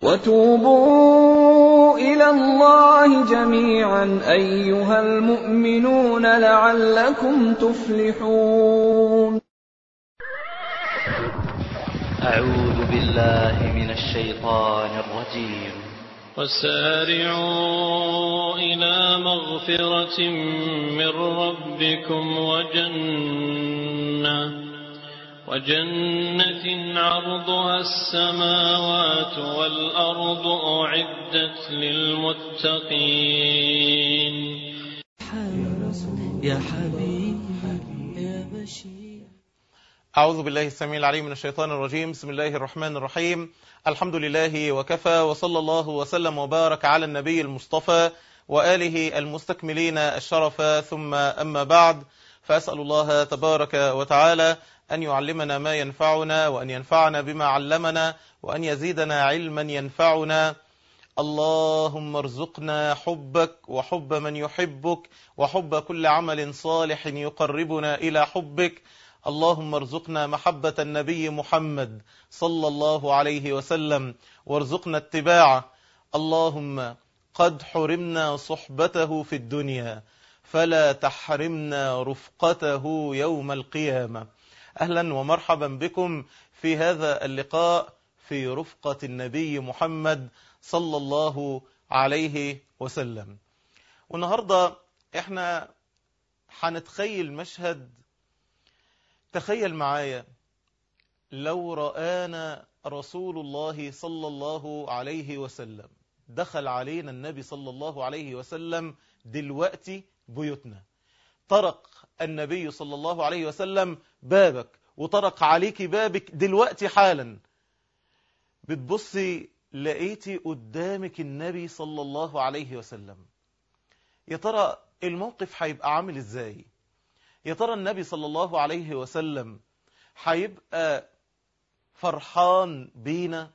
وتوبوا إلى الله جميعا أيها المؤمنون لعلكم تفلحون أعوذ بالله من الشيطان الرجيم وسارعوا إلى مغفرة من ربكم وجنة وجنة عرضها السماوات والأرض أعدت للمتقين يا حبيبي يا بشير أعوذ بالله السميع العليم من الشيطان الرجيم بسم الله الرحمن الرحيم الحمد لله وكفى وصلى الله وسلم وبارك على النبي المصطفى وآله المستكملين الشرف ثم أما بعد فأسأل الله تبارك وتعالى أن يعلمنا ما ينفعنا وأن ينفعنا بما علمنا وأن يزيدنا علما ينفعنا اللهم ارزقنا حبك وحب من يحبك وحب كل عمل صالح يقربنا إلى حبك اللهم ارزقنا محبة النبي محمد صلى الله عليه وسلم وارزقنا اتباعه اللهم قد حرمنا صحبته في الدنيا فلا تحرمنا رفقته يوم القيامة أهلا ومرحبا بكم في هذا اللقاء في رفقة النبي محمد صلى الله عليه وسلم والنهاردة احنا هنتخيل مشهد تخيل معايا لو رآنا رسول الله صلى الله عليه وسلم دخل علينا النبي صلى الله عليه وسلم دلوقتي بيوتنا طرق النبي صلى الله عليه وسلم بابك وطرق عليك بابك دلوقتي حالا بتبصي لقيتي قدامك النبي صلى الله عليه وسلم يا ترى الموقف هيبقى عامل ازاي يا ترى النبي صلى الله عليه وسلم هيبقى فرحان بينا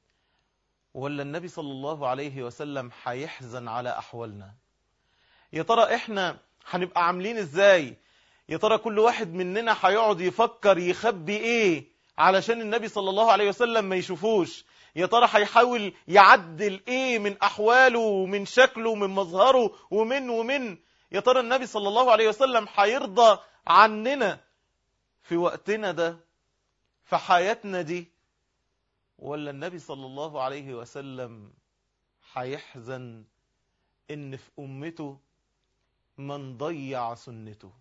ولا النبي صلى الله عليه وسلم هيحزن على أحوالنا يا ترى احنا هنبقى عاملين ازاي يا ترى كل واحد مننا هيقعد يفكر يخبي ايه علشان النبي صلى الله عليه وسلم ما يشوفوش يا ترى هيحاول يعدل ايه من احواله ومن شكله ومن مظهره ومن ومن يا ترى النبي صلى الله عليه وسلم هيرضى عننا في وقتنا ده في حياتنا دي ولا النبي صلى الله عليه وسلم هيحزن ان في امته من ضيع سنته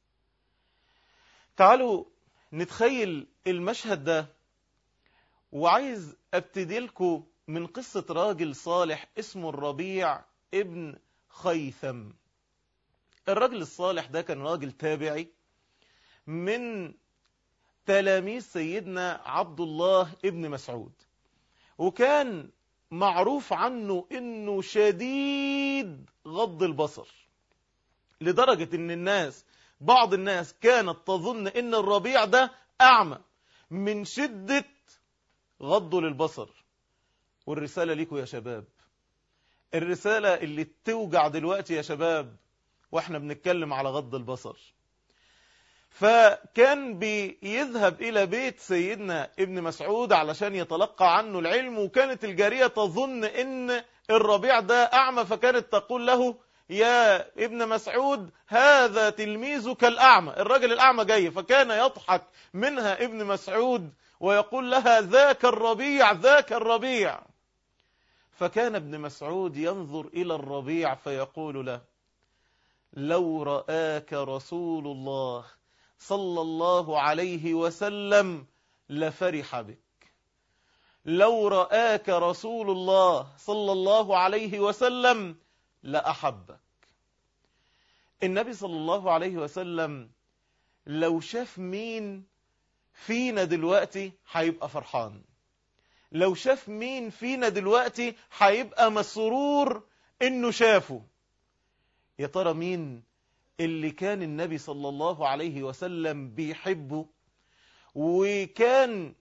تعالوا نتخيل المشهد ده وعايز ابتدي لكم من قصة راجل صالح اسمه الربيع ابن خيثم الراجل الصالح ده كان راجل تابعي من تلاميذ سيدنا عبد الله ابن مسعود وكان معروف عنه انه شديد غض البصر لدرجة ان الناس بعض الناس كانت تظن ان الربيع ده اعمى من شدة غضه للبصر والرسالة ليكوا يا شباب الرسالة اللي توجع دلوقتي يا شباب واحنا بنتكلم على غض البصر فكان بيذهب إلى بيت سيدنا ابن مسعود علشان يتلقى عنه العلم وكانت الجارية تظن ان الربيع ده أعمى فكانت تقول له يا ابن مسعود هذا تلميذك الأعمى الرجل الأعمى جاي فكان يضحك منها ابن مسعود ويقول لها ذاك الربيع ذاك الربيع فكان ابن مسعود ينظر إلى الربيع فيقول له لو رآك رسول الله صلى الله عليه وسلم لفرح بك لو رآك رسول الله صلى الله عليه وسلم لأحبك النبي صلى الله عليه وسلم لو شاف مين فينا دلوقتي هيبقى فرحان لو شاف مين فينا دلوقتي هيبقى مسرور انه شافه يا ترى مين اللي كان النبي صلى الله عليه وسلم بيحبه وكان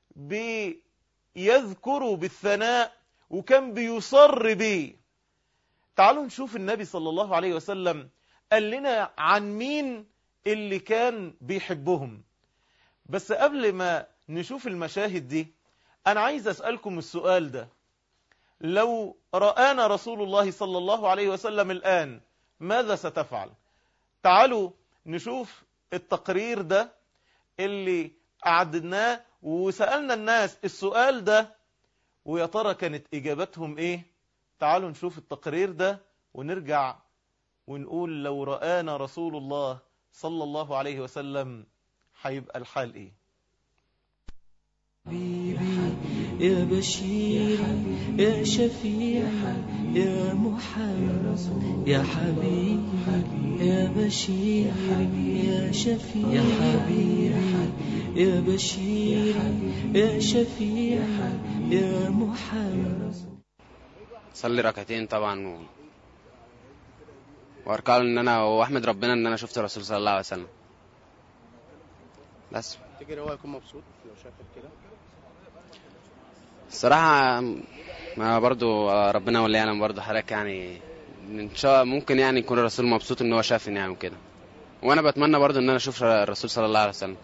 بيذكره بالثناء وكان بيصر بيه تعالوا نشوف النبي صلى الله عليه وسلم قال لنا عن مين اللي كان بيحبهم بس قبل ما نشوف المشاهد دي أنا عايز أسألكم السؤال ده لو رآنا رسول الله صلى الله عليه وسلم الآن ماذا ستفعل تعالوا نشوف التقرير ده اللي أعددناه وسألنا الناس السؤال ده ويا ترى كانت إجابتهم إيه تعالوا نشوف التقرير ده ونرجع ونقول لو رآنا رسول الله صلى الله عليه وسلم هيبقى الحال إيه حبيبي يا بشير يا شفيع يا محمد يا حبيبي يا بشير يا شفيع يا حبيبي يا بشير يا شفيع يا محمد صلي ركعتين طبعا و... واركع له ان انا واحمد ربنا ان انا شفت الرسول صلى الله عليه وسلم بس تفتكر هو هيكون مبسوط لو شافك كده الصراحة ما برضو ربنا ولي يعلم برضو حضرتك يعني ان شاء ممكن يعني يكون الرسول مبسوط ان هو شافني يعني وكده وانا بتمنى برضو ان انا اشوف الرسول صلى الله عليه وسلم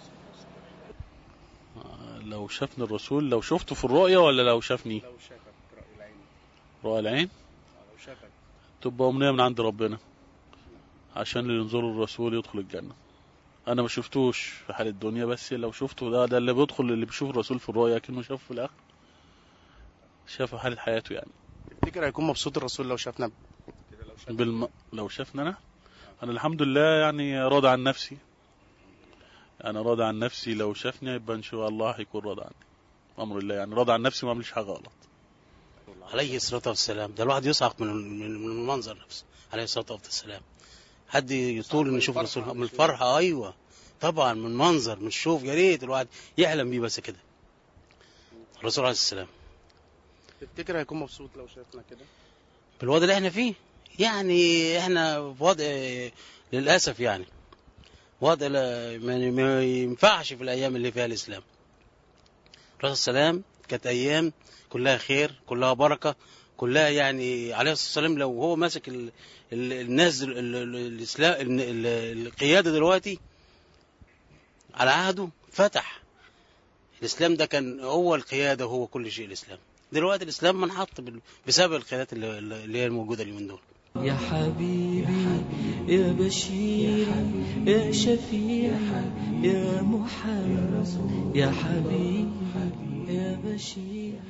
لو شافني الرسول لو شفته في الرؤية ولا لو شافني لو شافك رأي العين رؤى العين لو شافك تبقى أمنية من عند ربنا عشان اللي ينظروا الرسول يدخل الجنة أنا ما شفتوش في حال الدنيا بس لو شفته ده ده اللي بيدخل اللي بيشوف الرسول في الرؤيا كأنه شافه في الآخر شافه في حالة حياته يعني تفتكر هيكون مبسوط الرسول لو شافنا كده لو شافك بالم... لو شافنا أنا أنا الحمد لله يعني راضي عن نفسي أنا راضي عن نفسي لو شافني يبقى إن شاء الله هيكون راضي عني أمر الله يعني راضي عن نفسي وما عملش حاجة غلط عليه الصلاة والسلام ده الواحد يصعق من من من المنظر نفسه عليه الصلاة والسلام حد يطول انه يشوف الرسول من الفرحة ايوه طبعا من منظر من شوف يا ريت الواحد يحلم بيه بس كده الرسول عليه السلام تفتكر هيكون مبسوط لو شافنا كده بالوضع اللي احنا فيه يعني احنا في وضع للاسف يعني وضع لا- ما ما ينفعش في الايام اللي فيها الاسلام الرسول السلام كانت ايام كلها خير كلها بركه كلها يعني عليه الصلاه والسلام لو هو ماسك ال... ال... الناس ال... ال... ال- الاسلام ال... ال... القياده دلوقتي على عهده فتح الاسلام ده كان هو القياده هو كل شيء الاسلام دلوقتي الاسلام منحط بال- بسبب القيادات اللي, اللي هي الموجوده اليومين دول يا حبيبي يا بشير يا شفيع يا محمد يا حبيبي يا بشير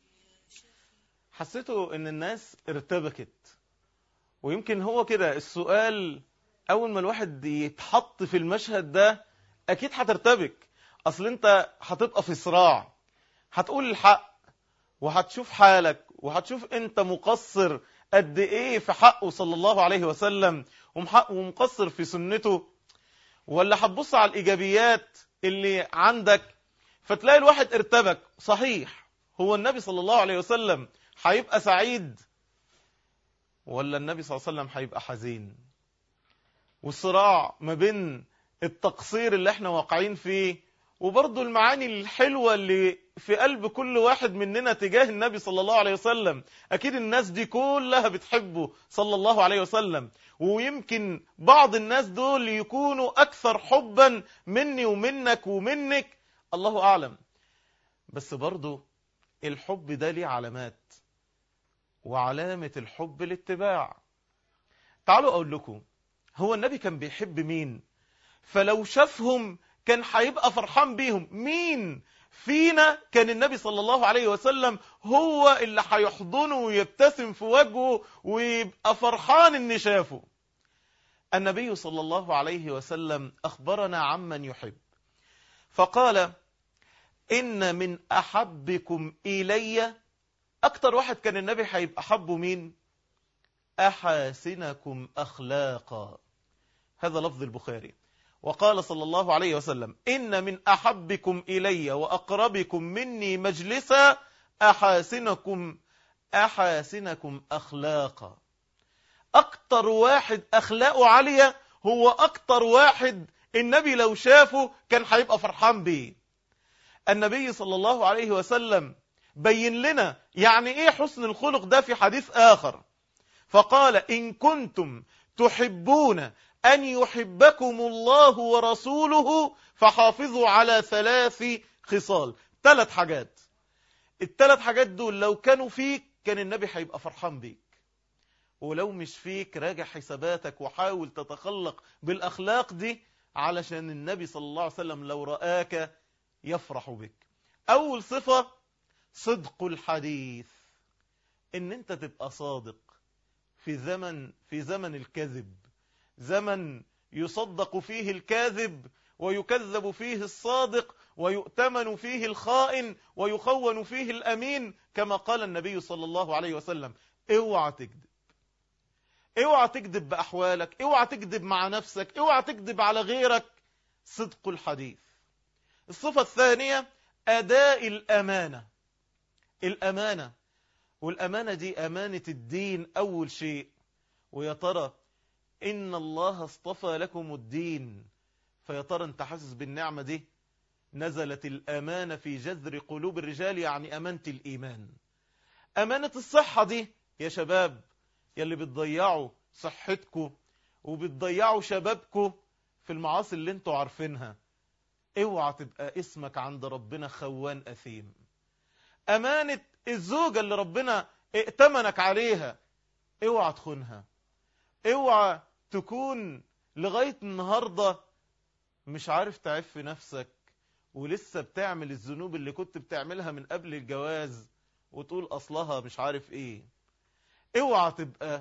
حسيتوا ان الناس ارتبكت ويمكن هو كده السؤال اول ما الواحد يتحط في المشهد ده اكيد هترتبك اصل انت هتبقى في صراع هتقول الحق وهتشوف حالك وهتشوف انت مقصر قد ايه في حقه صلى الله عليه وسلم ومحق- ومقصر في سنته ولا هتبص على الايجابيات اللي عندك فتلاقي الواحد ارتبك صحيح هو النبي صلى الله عليه وسلم هيبقى سعيد ولا النبي صلى الله عليه وسلم هيبقى حزين والصراع ما بين التقصير اللي احنا واقعين فيه وبرضه المعاني الحلوة اللي في قلب كل واحد مننا تجاه النبي صلى الله عليه وسلم أكيد الناس دي كلها بتحبه صلى الله عليه وسلم ويمكن بعض الناس دول يكونوا أكثر حبا مني ومنك ومنك الله أعلم بس برضه الحب ده ليه علامات وعلامة الحب الاتباع تعالوا أقول لكم هو النبي كان بيحب مين فلو شافهم كان هيبقى فرحان بيهم مين فينا كان النبي صلى الله عليه وسلم هو اللي هيحضنه ويبتسم في وجهه ويبقى فرحان ان شافه النبي صلى الله عليه وسلم أخبرنا عمن يحب فقال إن من أحبكم إلي أكتر واحد كان النبي هيبقى حبه مين أحاسنكم أخلاقا هذا لفظ البخاري وقال صلى الله عليه وسلم إن من أحبكم إلي وأقربكم مني مجلسا أحاسنكم أحاسنكم أخلاقا أكتر واحد أخلاقه عالية هو أكتر واحد النبي لو شافه كان هيبقى فرحان بيه النبي صلى الله عليه وسلم بين لنا يعني ايه حسن الخلق ده في حديث آخر فقال إن كنتم تحبون أن يحبكم الله ورسوله فحافظوا على ثلاث خصال ثلاث حاجات الثلاث حاجات دول لو كانوا فيك كان النبي هيبقى فرحان بيك ولو مش فيك راجع حساباتك وحاول تتخلق بالأخلاق دي علشان النبي صلى الله عليه وسلم لو رآك يفرح بك أول صفة صدق الحديث ان انت تبقى صادق في زمن في زمن الكذب زمن يصدق فيه الكاذب ويكذب فيه الصادق ويؤتمن فيه الخائن ويخون فيه الأمين كما قال النبي صلى الله عليه وسلم اوعى تكذب اوعى تكذب بأحوالك اوعى تكذب مع نفسك اوعى تكذب على غيرك صدق الحديث الصفة الثانية أداء الأمانة الأمانة والأمانة دي أمانة الدين أول شيء ويا ترى إن الله اصطفى لكم الدين فيا ترى أنت حاسس بالنعمة دي نزلت الأمانة في جذر قلوب الرجال يعني أمانة الإيمان أمانة الصحة دي يا شباب يلي بتضيعوا صحتكم وبتضيعوا شبابكم في المعاصي اللي انتوا عارفينها اوعى تبقى اسمك عند ربنا خوان أثيم أمانة الزوجة اللي ربنا ائتمنك عليها اوعى تخونها اوعى تكون لغاية النهاردة مش عارف تعف نفسك ولسه بتعمل الذنوب اللي كنت بتعملها من قبل الجواز وتقول أصلها مش عارف ايه اوعى تبقى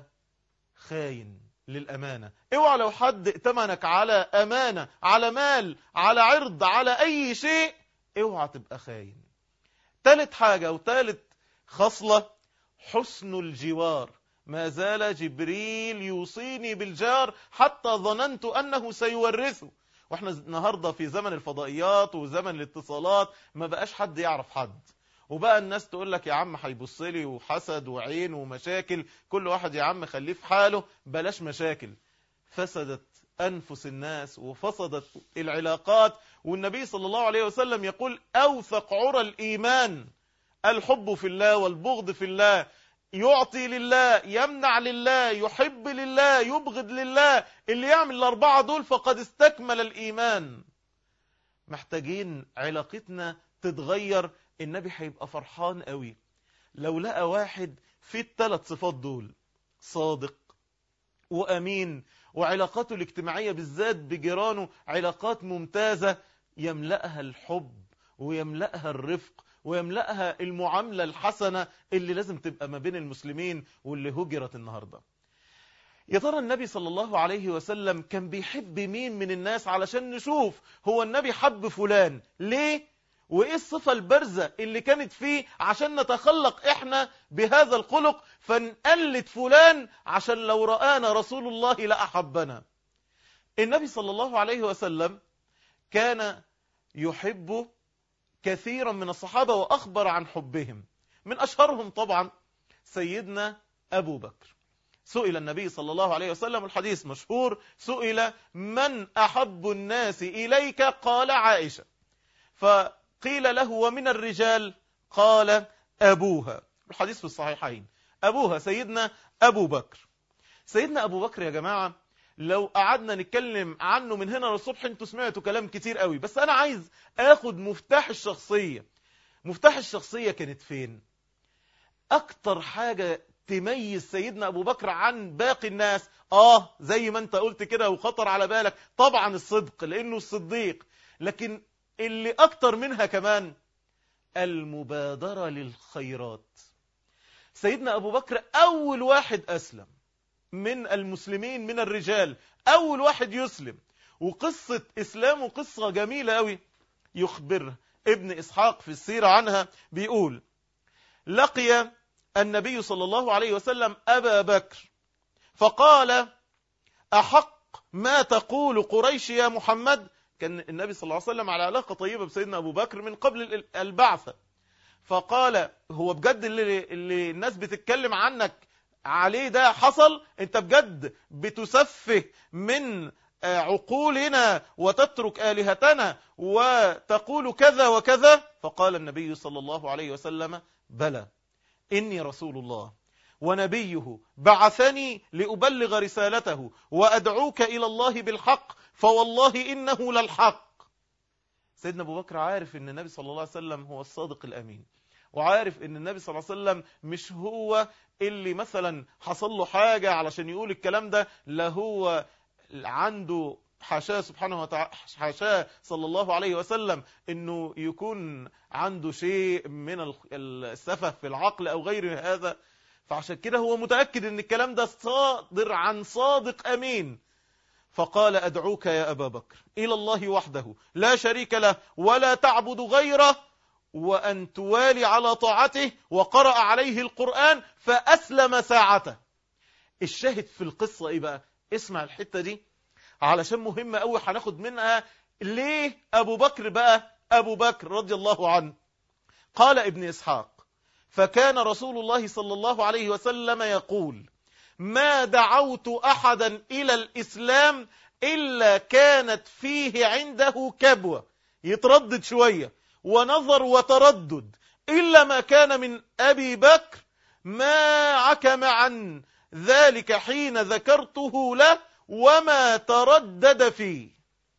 خاين للأمانة اوعى لو حد ائتمنك على أمانة على مال على عرض على أي شيء اوعى تبقى خاين تالت حاجة وتالت خصلة حسن الجوار ما زال جبريل يوصيني بالجار حتى ظننت أنه سيورثه واحنا النهاردة في زمن الفضائيات وزمن الاتصالات ما بقاش حد يعرف حد وبقى الناس تقول لك يا عم هيبص لي وحسد وعين ومشاكل كل واحد يا عم خليه في حاله بلاش مشاكل فسدت أنفس الناس وفسدت العلاقات والنبي صلى الله عليه وسلم يقول أوثق عرى الإيمان الحب في الله والبغض في الله يعطي لله يمنع لله يحب لله يبغض لله اللي يعمل الأربعة دول فقد استكمل الإيمان محتاجين علاقتنا تتغير النبي هيبقى فرحان قوي لو لقى واحد في الثلاث صفات دول صادق وأمين وعلاقاته الاجتماعية بالذات بجيرانه علاقات ممتازة يملأها الحب ويملأها الرفق ويملأها المعاملة الحسنة اللي لازم تبقى ما بين المسلمين واللي هجرت النهاردة يا ترى النبي صلى الله عليه وسلم كان بيحب مين من الناس علشان نشوف هو النبي حب فلان ليه وايه الصفة البارزة اللي كانت فيه عشان نتخلق احنا بهذا الخلق فنقلد فلان عشان لو رآنا رسول الله لأحبنا النبي صلى الله عليه وسلم كان يحب كثيرا من الصحابة وأخبر عن حبهم من أشهرهم طبعا سيدنا أبو بكر سئل النبي صلى الله عليه وسلم الحديث مشهور سئل من أحب الناس إليك قال عائشة فقيل له ومن الرجال قال أبوها الحديث في الصحيحين أبوها سيدنا أبو بكر سيدنا أبو بكر يا جماعة لو قعدنا نتكلم عنه من هنا للصبح انتوا سمعتوا كلام كتير قوي بس انا عايز اخد مفتاح الشخصية مفتاح الشخصية كانت فين اكتر حاجة تميز سيدنا ابو بكر عن باقي الناس اه زي ما انت قلت كده وخطر على بالك طبعا الصدق لانه الصديق لكن اللي اكتر منها كمان المبادرة للخيرات سيدنا ابو بكر اول واحد اسلم من المسلمين من الرجال أول واحد يسلم وقصة إسلامه قصة جميلة أوي يخبر ابن إسحاق في السيرة عنها بيقول لقي النبي صلى الله عليه وسلم أبا بكر فقال أحق ما تقول قريش يا محمد كان النبي صلى الله عليه وسلم على علاقة طيبة بسيدنا أبو بكر من قبل البعثة فقال هو بجد اللي, اللي الناس بتتكلم عنك عليه ده حصل انت بجد بتسفه من عقولنا وتترك آلهتنا وتقول كذا وكذا فقال النبي صلى الله عليه وسلم بلى إني رسول الله ونبيه بعثني لأبلغ رسالته وأدعوك إلى الله بالحق فوالله إنه للحق سيدنا أبو بكر عارف أن النبي صلى الله عليه وسلم هو الصادق الأمين وعارف ان النبي صلى الله عليه وسلم مش هو اللي مثلا حصل له حاجة علشان يقول الكلام ده لا هو عنده حاشاه سبحانه وتعالى حاشاه صلى الله عليه وسلم انه يكون عنده شيء من ال- السفه في العقل او غير هذا فعشان كده هو متأكد ان الكلام ده صادر عن صادق امين فقال أدعوك يا أبا بكر إلى الله وحده لا شريك له ولا تعبد غيره وأن توالي على طاعته وقرأ عليه القرآن فأسلم ساعته الشاهد في القصة إيه بقى اسمع الحتة دي علشان مهمة أوي هناخد منها ليه أبو بكر بقى أبو بكر رضي الله عنه قال ابن إسحاق فكان رسول الله صلى الله عليه وسلم يقول ما دعوت أحدا إلى الإسلام إلا كانت فيه عنده كبوة يتردد شوية ونظر وتردد إلا ما كان من أبي بكر ما عكم عن ذلك حين ذكرته له وما تردد فيه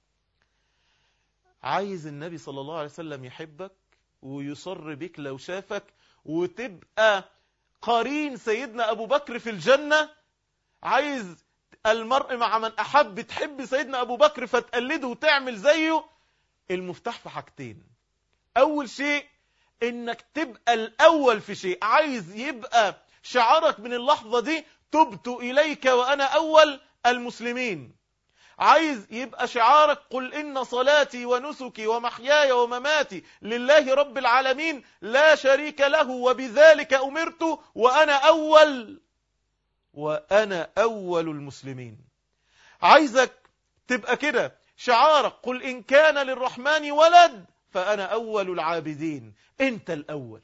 عايز النبي صلى الله عليه وسلم يحبك ويصر بك لو شافك وتبقى قرين سيدنا أبو بكر في الجنة عايز المرء مع من أحب تحب سيدنا أبو بكر فتقلده وتعمل زيه المفتاح في حاجتين أول شيء إنك تبقى الأول في شيء عايز يبقى شعارك من اللحظة دي تبت إليك وأنا أول المسلمين عايز يبقى شعارك قل إن صلاتي ونسكي ومحياي ومماتي لله رب العالمين لا شريك له وبذلك أمرت وأنا أول وأنا أول المسلمين عايزك تبقى كده شعارك قل إن كان للرحمن ولد فأنا أول العابدين أنت الأول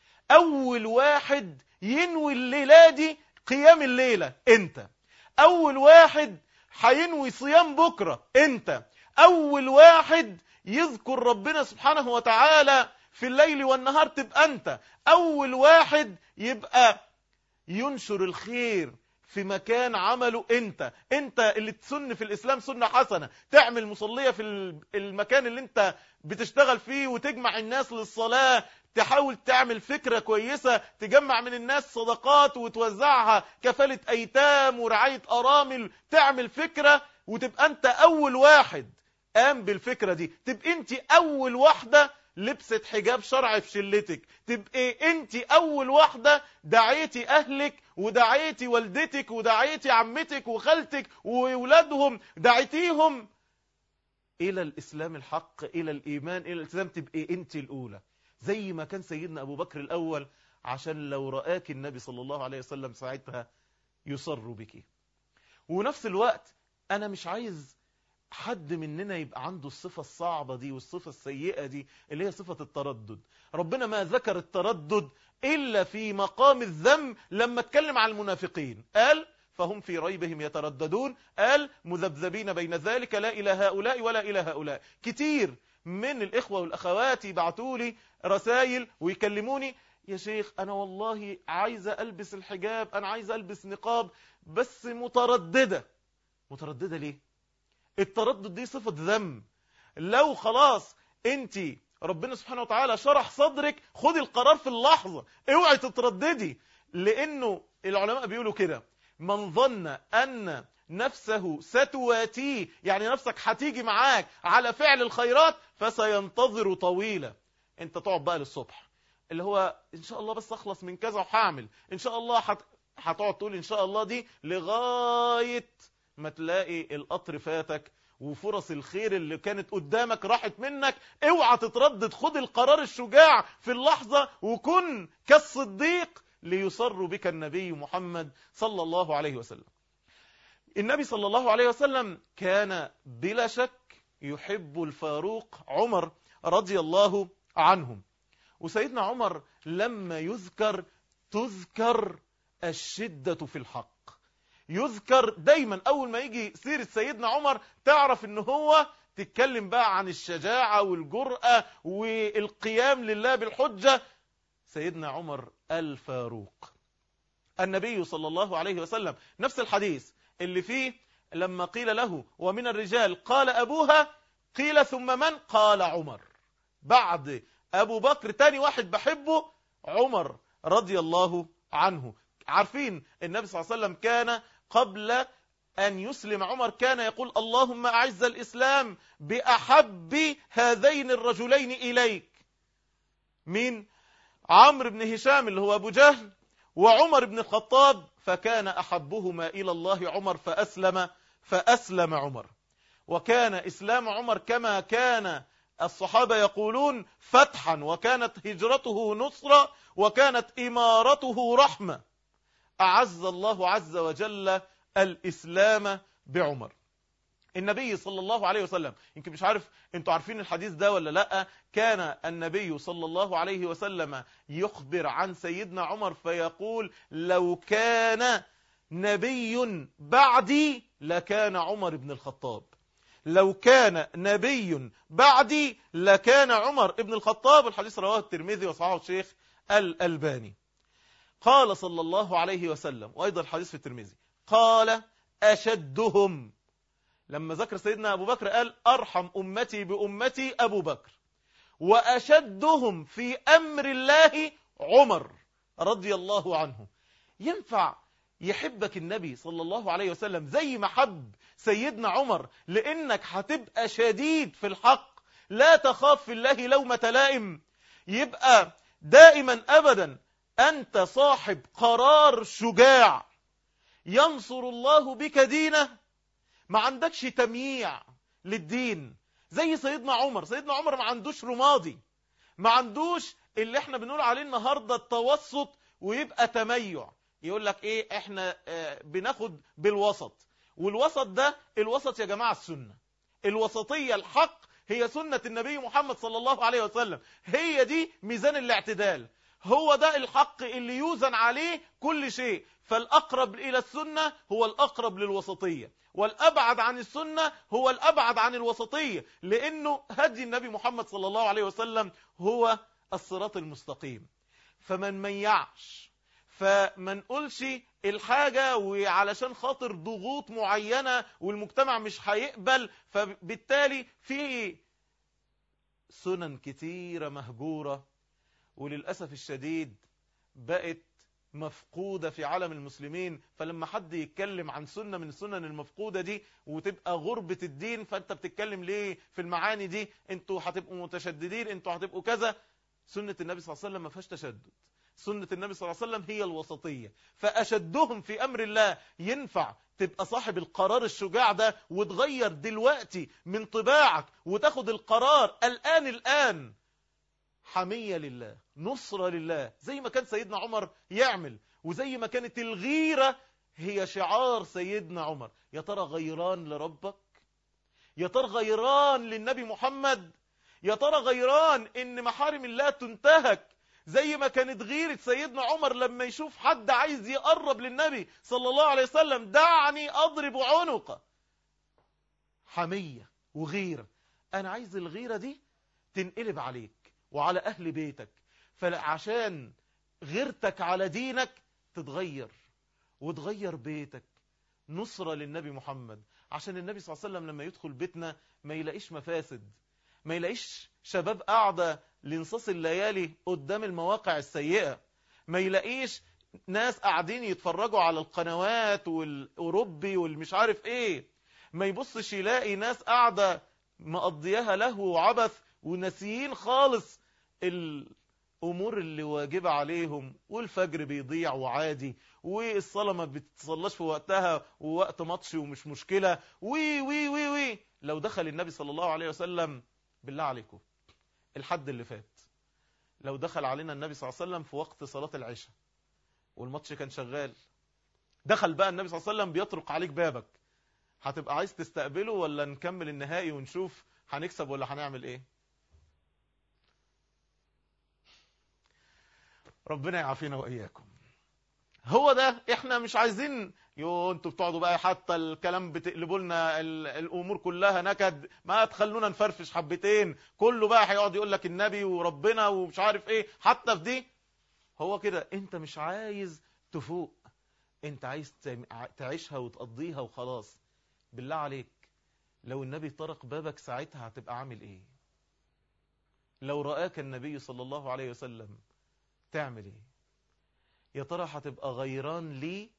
أول واحد ينوي الليلة دي قيام الليلة أنت أول واحد هينوي صيام بكرة أنت أول واحد يذكر ربنا سبحانه وتعالى في الليل والنهار تبقى أنت أول واحد يبقى ينشر الخير في مكان عمله انت انت اللي تسن في الاسلام سنة حسنة تعمل مصلية في المكان اللي انت بتشتغل فيه وتجمع الناس للصلاة تحاول تعمل فكرة كويسة تجمع من الناس صدقات وتوزعها كفالة ايتام ورعاية ارامل تعمل فكرة وتبقى انت اول واحد قام بالفكرة دي تبقى انت اول واحدة لبست حجاب شرعي في شلتك تبقى انت اول واحدة دعيتي اهلك ودعيتي والدتك ودعيتي عمتك وخالتك وولادهم دعيتيهم الى الاسلام الحق الى الايمان الى الالتزام تبقى انت الاولى زي ما كان سيدنا ابو بكر الاول عشان لو رآك النبي صلى الله عليه وسلم ساعتها يصر بك ونفس الوقت انا مش عايز حد مننا يبقى عنده الصفة الصعبة دي والصفة السيئة دي اللي هي صفة التردد ربنا ما ذكر التردد إلا في مقام الذم لما اتكلم عن المنافقين قال فهم في ريبهم يترددون قال مذبذبين بين ذلك لا إلى هؤلاء ولا إلى هؤلاء كتير من الإخوة والأخوات يبعتوا لي رسائل ويكلموني يا شيخ أنا والله عايزة ألبس الحجاب أنا عايزة ألبس نقاب بس مترددة مترددة ليه التردد دي صفة ذم لو خلاص انت ربنا سبحانه وتعالى شرح صدرك خد القرار في اللحظة اوعي تترددي لانه العلماء بيقولوا كده من ظن ان نفسه ستواتيه يعني نفسك هتيجي معاك على فعل الخيرات فسينتظر طويلة انت تقعد بقى للصبح اللي هو ان شاء الله بس اخلص من كذا وهعمل ان شاء الله هت... هتقعد تقول ان شاء الله دي لغاية ما تلاقي القطر فاتك وفرص الخير اللي كانت قدامك راحت منك اوعى تتردد خد القرار الشجاع في اللحظة وكن كالصديق ليصر بك النبي محمد صلى الله عليه وسلم النبي صلى الله عليه وسلم كان بلا شك يحب الفاروق عمر رضي الله عنهم وسيدنا عمر لما يذكر تذكر الشدة في الحق يذكر دايما اول ما يجي سيرة سيدنا عمر تعرف ان هو تتكلم بقى عن الشجاعة والجرأة والقيام لله بالحجة سيدنا عمر الفاروق النبي صلى الله عليه وسلم نفس الحديث اللي فيه لما قيل له ومن الرجال قال أبوها قيل ثم من قال عمر بعد أبو بكر تاني واحد بحبه عمر رضي الله عنه عارفين النبي صلى الله عليه وسلم كان قبل أن يسلم عمر كان يقول اللهم أعز الإسلام بأحب هذين الرجلين إليك مين عمرو بن هشام اللي هو أبو جهل وعمر بن الخطاب فكان أحبهما إلى الله عمر فأسلم فأسلم عمر وكان إسلام عمر كما كان الصحابة يقولون فتحا وكانت هجرته نصرة وكانت إمارته رحمة أعز الله عز وجل الإسلام بعمر النبي صلى الله عليه وسلم يمكن مش عارف انتوا عارفين الحديث ده ولا لا كان النبي صلى الله عليه وسلم يخبر عن سيدنا عمر فيقول لو كان نبي بعدي لكان عمر بن الخطاب لو كان نبي بعدي لكان عمر بن الخطاب الحديث رواه الترمذي وصححه الشيخ الألباني قال صلى الله عليه وسلم وأيضا الحديث في الترمذي قال أشدهم لما ذكر سيدنا أبو بكر قال أرحم أمتي بأمتي أبو بكر وأشدهم في أمر الله عمر رضي الله عنه ينفع يحبك النبي صلى الله عليه وسلم زي ما حب سيدنا عمر لأنك هتبقى شديد في الحق لا تخاف في الله لومة لائم يبقى دائما أبدا أنت صاحب قرار شجاع ينصر الله بك دينه ما عندكش تمييع للدين زي سيدنا عمر سيدنا عمر ما عندوش رمادي ما عندوش اللي احنا بنقول عليه النهاردة التوسط ويبقى تميع يقول لك ايه احنا اه بناخد بالوسط والوسط ده الوسط يا جماعة السنة الوسطية الحق هي سنة النبي محمد صلى الله عليه وسلم هي دي ميزان الاعتدال هو ده الحق اللي يوزن عليه كل شيء فالأقرب إلى السنة هو الأقرب للوسطية والأبعد عن السنة هو الأبعد عن الوسطية لأنه هدي النبي محمد صلى الله عليه وسلم هو الصراط المستقيم فمن ميعش فما نقولش الحاجة وعلشان خاطر ضغوط معينة والمجتمع مش هيقبل فبالتالي في سنن كتيرة مهجورة وللأسف الشديد بقت مفقودة في عالم المسلمين فلما حد يتكلم عن سنة من السنن المفقودة دي وتبقى غربة الدين فانت بتتكلم ليه في المعاني دي انتوا هتبقوا متشددين انتوا هتبقوا كذا سنة النبي صلى الله عليه وسلم ما فيهاش تشدد سنة النبي صلى الله عليه وسلم هي الوسطية فأشدهم في أمر الله ينفع تبقى صاحب القرار الشجاع ده وتغير دلوقتي من طباعك وتاخد القرار الآن الآن حمية لله نصرة لله زي ما كان سيدنا عمر يعمل وزي ما كانت الغيرة هي شعار سيدنا عمر يا ترى غيران لربك يا ترى غيران للنبي محمد يا ترى غيران ان محارم الله تنتهك زي ما كانت غيرة سيدنا عمر لما يشوف حد عايز يقرب للنبي صلى الله عليه وسلم دعني أضرب عنقه حمية وغيرة أنا عايز الغيرة دي تنقلب عليك وعلى أهل بيتك فعشان غيرتك على دينك تتغير وتغير بيتك نصرة للنبي محمد عشان النبي صلى الله عليه وسلم لما يدخل بيتنا ما يلاقيش مفاسد ما يلاقيش شباب قاعدة لنصاص الليالي قدام المواقع السيئة ما يلاقيش ناس قاعدين يتفرجوا على القنوات والأوروبي والمش عارف ايه ما يبصش يلاقي ناس قاعدة مقضياها له وعبث وناسيين خالص الأمور اللي واجبة عليهم والفجر بيضيع وعادي والصلاة ما بتصلاش في وقتها ووقت ماتش ومش مشكلة وي وي وي وي لو دخل النبي صلى الله عليه وسلم بالله عليكم الحد اللي فات لو دخل علينا النبي صلى الله عليه وسلم في وقت صلاة العشاء والماتش كان شغال دخل بقى النبي صلى الله عليه وسلم بيطرق عليك بابك هتبقى عايز تستقبله ولا نكمل النهائي ونشوف هنكسب ولا هنعمل ايه ربنا يعافينا واياكم هو ده احنا مش عايزين يو انتوا بتقعدوا بقى حتى الكلام بتقلبوا لنا الامور كلها نكد ما تخلونا نفرفش حبتين كله بقى هيقعد يقول لك النبي وربنا ومش عارف ايه حتى في دي هو كده انت مش عايز تفوق انت عايز تعيشها وتقضيها وخلاص بالله عليك لو النبي طرق بابك ساعتها هتبقى عامل ايه لو رآك النبي صلى الله عليه وسلم تعمل ايه يا ترى هتبقى غيران ليه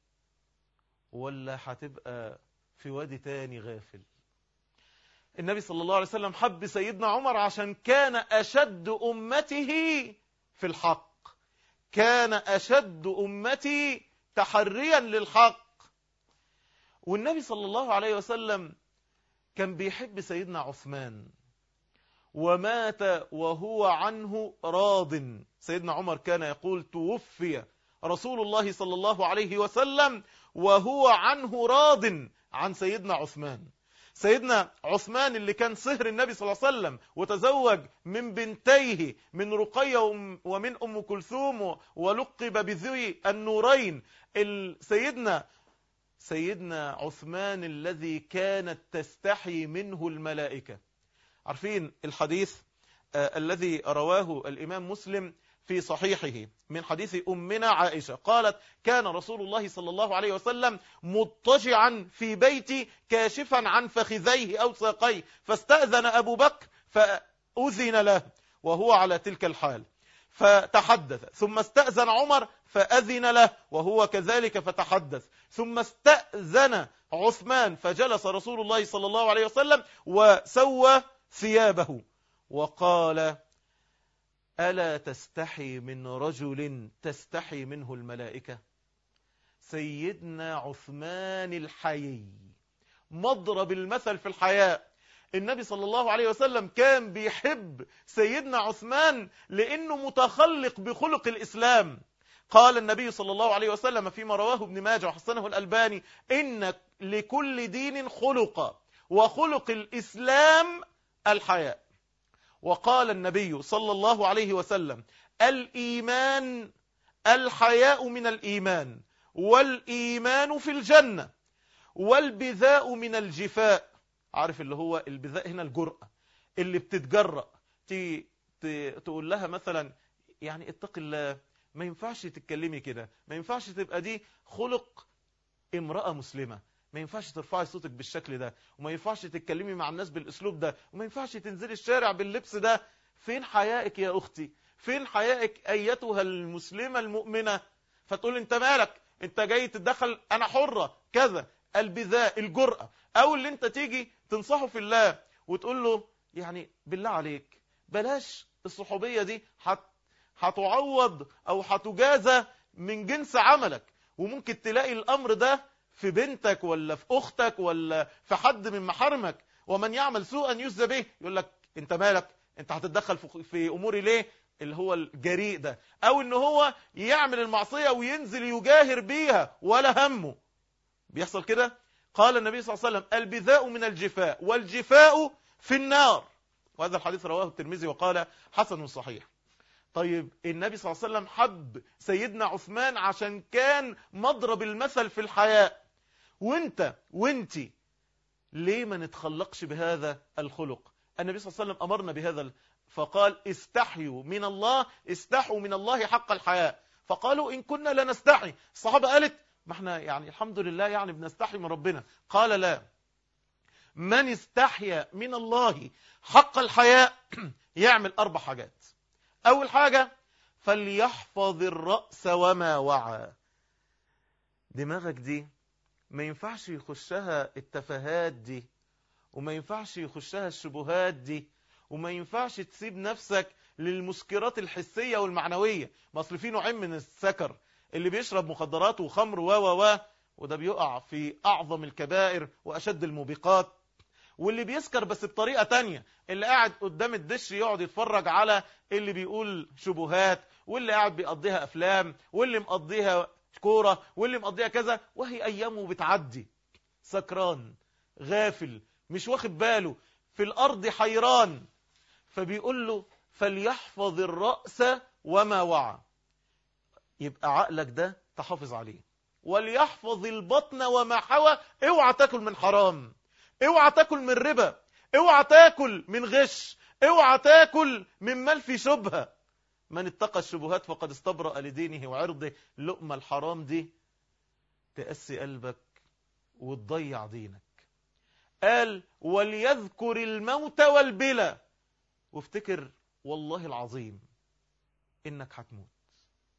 ولا هتبقى في وادي تاني غافل النبي صلى الله عليه وسلم حب سيدنا عمر عشان كان أشد أمته في الحق كان أشد أمتي تحريا للحق والنبي صلى الله عليه وسلم كان بيحب سيدنا عثمان ومات وهو عنه راض سيدنا عمر كان يقول توفي رسول الله صلى الله عليه وسلم وهو عنه راض عن سيدنا عثمان سيدنا عثمان اللي كان صهر النبي صلى الله عليه وسلم وتزوج من بنتيه من رقية ومن أم كلثوم ولقب بذوي النورين سيدنا سيدنا عثمان الذي كانت تستحي منه الملائكة عارفين الحديث آه الذي رواه الإمام مسلم في صحيحه من حديث أمنا عائشة قالت كان رسول الله صلى الله عليه وسلم مضطجعا في بيتي كاشفا عن فخذيه أو ساقيه فاستأذن أبو بكر فأذن له وهو على تلك الحال فتحدث ثم استأذن عمر فأذن له وهو كذلك فتحدث ثم استأذن عثمان فجلس رسول الله صلى الله عليه وسلم وسوى ثيابه وقال ألا تستحي من رجل تستحي منه الملائكة سيدنا عثمان الحيي مضرب المثل في الحياء النبي صلى الله عليه وسلم كان بيحب سيدنا عثمان لأنه متخلق بخلق الإسلام قال النبي صلى الله عليه وسلم فيما رواه ابن ماجه وحسنه الألباني إن لكل دين خلق وخلق الإسلام الحياء وقال النبي صلى الله عليه وسلم الإيمان الحياء من الإيمان والإيمان في الجنة والبذاء من الجفاء عارف اللي هو البذاء هنا الجرأة اللي بتتجرأ تي تقول لها مثلا يعني اتق الله ما ينفعش تتكلمي كده ما ينفعش تبقى دي خلق امرأة مسلمة ما ينفعش ترفعي صوتك بالشكل ده وما ينفعش تتكلمي مع الناس بالاسلوب ده وما ينفعش تنزلي الشارع باللبس ده فين حيائك يا اختي فين حيائك ايتها المسلمة المؤمنة فتقول انت مالك انت جاي تتدخل انا حرة كذا البذاء الجرأة او اللي انت تيجي تنصحه في الله وتقول له يعني بالله عليك بلاش الصحوبية دي هت هتعوض او هتجازى من جنس عملك وممكن تلاقي الامر ده في بنتك ولا في اختك ولا في حد من محارمك ومن يعمل سوءا يجزى به يقول لك انت مالك انت هتتدخل في اموري ليه اللي هو الجريء ده او ان هو يعمل المعصية وينزل يجاهر بيها ولا همه بيحصل كده قال النبي صلى الله عليه وسلم البذاء من الجفاء والجفاء في النار وهذا الحديث رواه الترمذي وقال حسن صحيح طيب النبي صلى الله عليه وسلم حب سيدنا عثمان عشان كان مضرب المثل في الحياء وانت وانتي ليه ما نتخلقش بهذا الخلق النبي صلى الله عليه وسلم أمرنا بهذا فقال استحيوا من الله استحوا من الله حق الحياء فقالوا إن كنا لنستحي الصحابة قالت ما احنا يعني الحمد لله يعني بنستحي من ربنا قال لا من استحيا من الله حق الحياء يعمل أربع حاجات أول حاجة فليحفظ الرأس وما وعى دماغك دي ما ينفعش يخشها التفاهات دي وما ينفعش يخشها الشبهات دي وما ينفعش تسيب نفسك للمسكرات الحسية والمعنوية ما اصل في نوعين من السكر اللي بيشرب مخدرات وخمر و و و وده بيقع في أعظم الكبائر وأشد الموبقات واللي بيسكر بس بطريقة تانية اللي قاعد قدام الدش يقعد يتفرج على اللي بيقول شبهات واللي قاعد بيقضيها أفلام واللي مقضيها كورة واللي مقضيها كذا وهي أيامه بتعدي سكران غافل مش واخد باله في الأرض حيران فبيقول له فليحفظ الرأس وما وعى يبقى عقلك ده تحافظ عليه وليحفظ البطن وما حوى اوعى تاكل من حرام اوعى تاكل من ربا اوعى تاكل من غش اوعى تاكل من مال في شبهه من اتقى الشبهات فقد استبرأ لدينه وعرضه لقمة الحرام دي تأسي قلبك وتضيع دينك قال وليذكر الموت والبلى وافتكر والله العظيم انك هتموت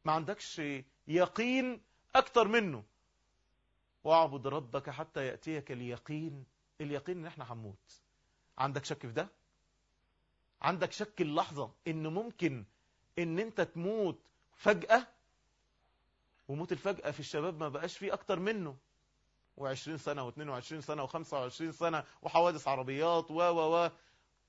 ما عندكش يقين اكتر منه واعبد ربك حتى يأتيك اليقين اليقين ان احنا هنموت عندك شك في ده عندك شك اللحظة ان ممكن ان انت تموت فجأة وموت الفجأة في الشباب ما بقاش فيه اكتر منه و20 سنة و22 سنة و25 سنة وحوادث عربيات و و و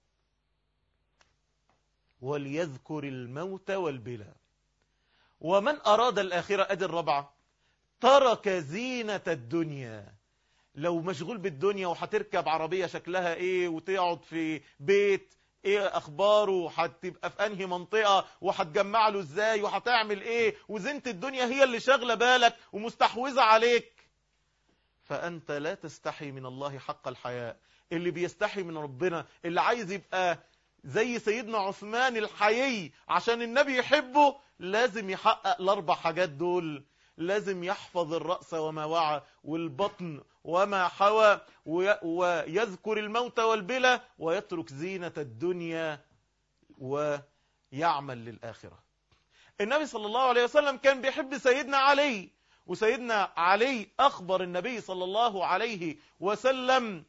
وليذكر الموت والبلا ومن أراد الآخرة أدي الرابعة ترك زينة الدنيا لو مشغول بالدنيا وهتركب عربية شكلها ايه وتقعد في بيت ايه اخباره هتبقى في انهي منطقة وهتجمع له ازاي وهتعمل ايه وزينة الدنيا هي اللي شاغلة بالك ومستحوذة عليك فانت لا تستحي من الله حق الحياء اللي بيستحي من ربنا اللي عايز يبقى زي سيدنا عثمان الحيي عشان النبي يحبه لازم يحقق الاربع حاجات دول لازم يحفظ الرأس وما وعى والبطن وما حوى ويذكر الموت والبلى ويترك زينة الدنيا ويعمل للآخرة النبي صلى الله عليه وسلم كان بيحب سيدنا علي وسيدنا علي أخبر النبي صلى الله عليه وسلم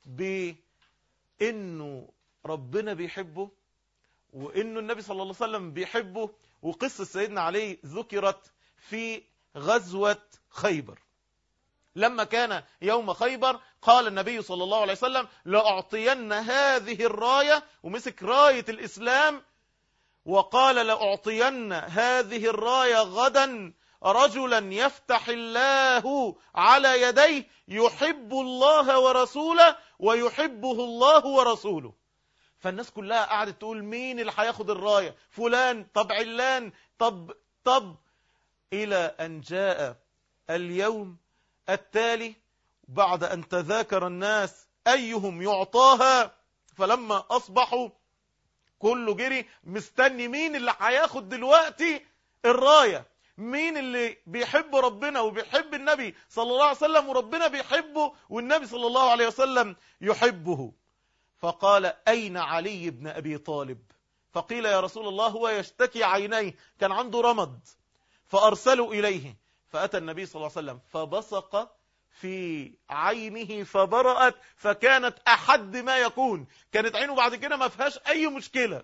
بأنه ربنا بيحبه وأنه النبي صلى الله عليه وسلم بيحبه وقصة سيدنا علي ذكرت في غزوة خيبر لما كان يوم خيبر قال النبي صلى الله عليه وسلم لأعطين هذه الراية ومسك راية الإسلام وقال لأعطين هذه الراية غدا رجلا يفتح الله على يديه يحب الله ورسوله ويحبه الله ورسوله فالناس كلها قعدت تقول مين اللي هياخد الراية فلان طب علان طب طب إلى أن جاء اليوم التالي بعد أن تذاكر الناس أيهم يعطاها فلما أصبحوا كله جري مستني مين اللي هياخد دلوقتي الراية مين اللي بيحب ربنا وبيحب النبي صلى الله عليه وسلم وربنا بيحبه والنبي صلى الله عليه وسلم يحبه فقال أين علي بن أبي طالب فقيل يا رسول الله هو يشتكي عينيه كان عنده رمد فأرسلوا إليه فأتى النبي صلى الله عليه وسلم فبصق في عينه فبرأت فكانت أحد ما يكون كانت عينه بعد كده ما فيهاش أي مشكلة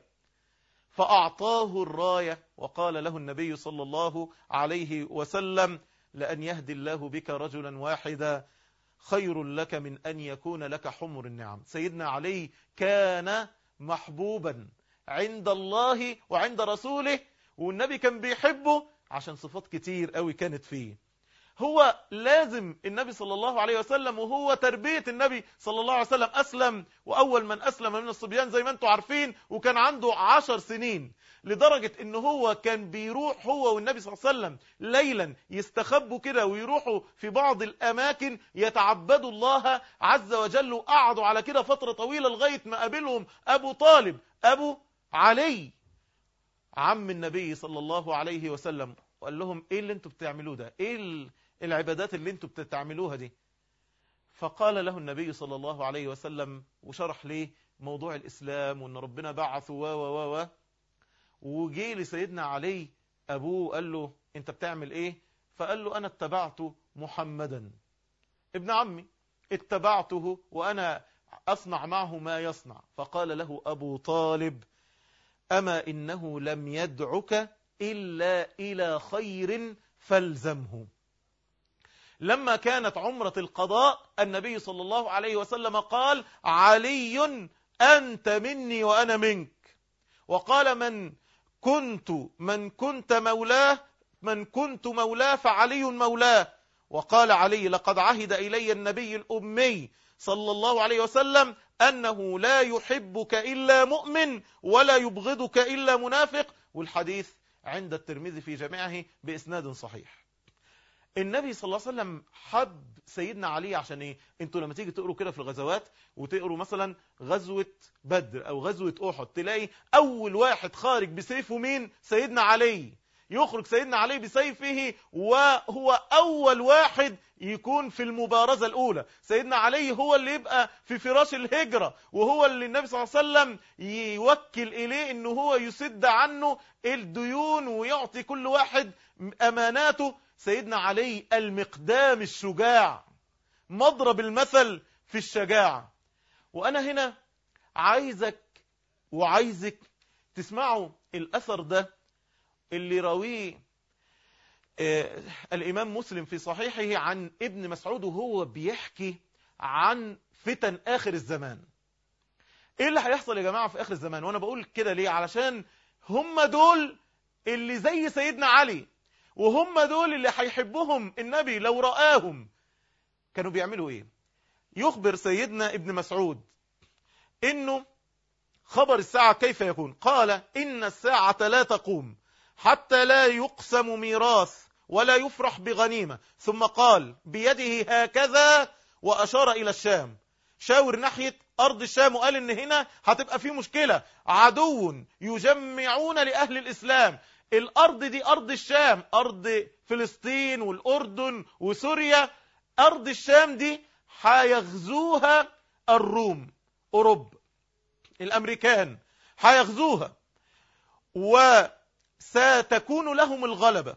فأعطاه الراية وقال له النبي صلى الله عليه وسلم لأن يهدي الله بك رجلا واحدا خير لك من أن يكون لك حمر النعم سيدنا علي كان محبوبا عند الله وعند رسوله والنبي كان بيحبه عشان صفات كتير قوي كانت فيه هو لازم النبي صلى الله عليه وسلم وهو تربية النبي صلى الله عليه وسلم أسلم وأول من أسلم من الصبيان زي ما انتم عارفين وكان عنده عشر سنين لدرجة ان هو كان بيروح هو والنبي صلى الله عليه وسلم ليلا يستخبوا كده ويروحوا في بعض الأماكن يتعبدوا الله عز وجل وقعدوا على كده فترة طويلة لغاية ما قابلهم أبو طالب أبو علي عم النبي صلى الله عليه وسلم وقال لهم ايه اللي انتوا بتعملوه ده ايه العبادات اللي انتوا بتعملوها دي فقال له النبي صلى الله عليه وسلم وشرح ليه موضوع الإسلام وأن ربنا بعثه و و و وجي لسيدنا علي أبوه قال له أنت بتعمل إيه فقال له أنا اتبعت محمدا ابن عمي اتبعته وأنا أصنع معه ما يصنع فقال له أبو طالب أما إنه لم يدعك إلا إلى خير فالزمه لما كانت عمرة القضاء النبي صلى الله عليه وسلم قال علي أنت مني وأنا منك وقال من كنت من كنت مولاه من كنت مولاه فعلي مولاه وقال علي لقد عهد إلي النبي الأمي صلى الله عليه وسلم أنه لا يحبك إلا مؤمن ولا يبغضك إلا منافق والحديث عند الترمذي في جميعه بإسناد صحيح النبي صلى الله عليه وسلم حب سيدنا علي عشان ايه انتوا لما تيجي تقروا كده في الغزوات وتقروا مثلا غزوة بدر او غزوة احد تلاقي اول واحد خارج بسيفه مين سيدنا علي يخرج سيدنا علي بسيفه وهو أول واحد يكون في المبارزة الأولى سيدنا علي هو اللي يبقى في فراش الهجرة وهو اللي النبي صلى الله عليه وسلم يوكل إليه أنه هو يسد عنه الديون ويعطي كل واحد أماناته سيدنا علي المقدام الشجاع مضرب المثل في الشجاعة وأنا هنا عايزك وعايزك تسمعوا الأثر ده اللي راويه آه الإمام مسلم في صحيحه عن ابن مسعود وهو بيحكي عن فتن آخر الزمان إيه اللي هيحصل يا جماعة في آخر الزمان وأنا بقول كده ليه علشان هم دول اللي زي سيدنا علي وهم دول اللي هيحبهم النبي لو رآهم كانوا بيعملوا ايه يخبر سيدنا ابن مسعود انه خبر الساعة كيف يكون قال ان الساعة لا تقوم حتى لا يقسم ميراث ولا يفرح بغنيمة ثم قال بيده هكذا واشار الى الشام شاور ناحية ارض الشام وقال ان هنا هتبقى في مشكلة عدو يجمعون لاهل الاسلام الارض دي ارض الشام ارض فلسطين والاردن وسوريا ارض الشام دي هيغزوها الروم اوروبا الامريكان هيغزوها وستكون لهم الغلبة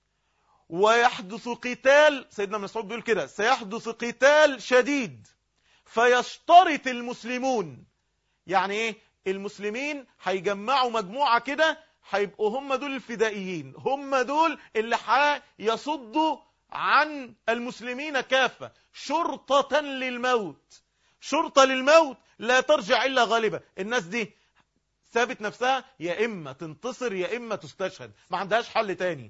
ويحدث قتال سيدنا مسعود بيقول كده سيحدث قتال شديد فيشترط المسلمون يعني ايه المسلمين هيجمعوا مجموعة كده هيبقوا هم دول الفدائيين هم دول اللي هيصدوا عن المسلمين كافة شرطة للموت شرطة للموت لا ترجع إلا غالبة الناس دي ثابت نفسها يا إما تنتصر يا إما تستشهد ما عندهاش حل تاني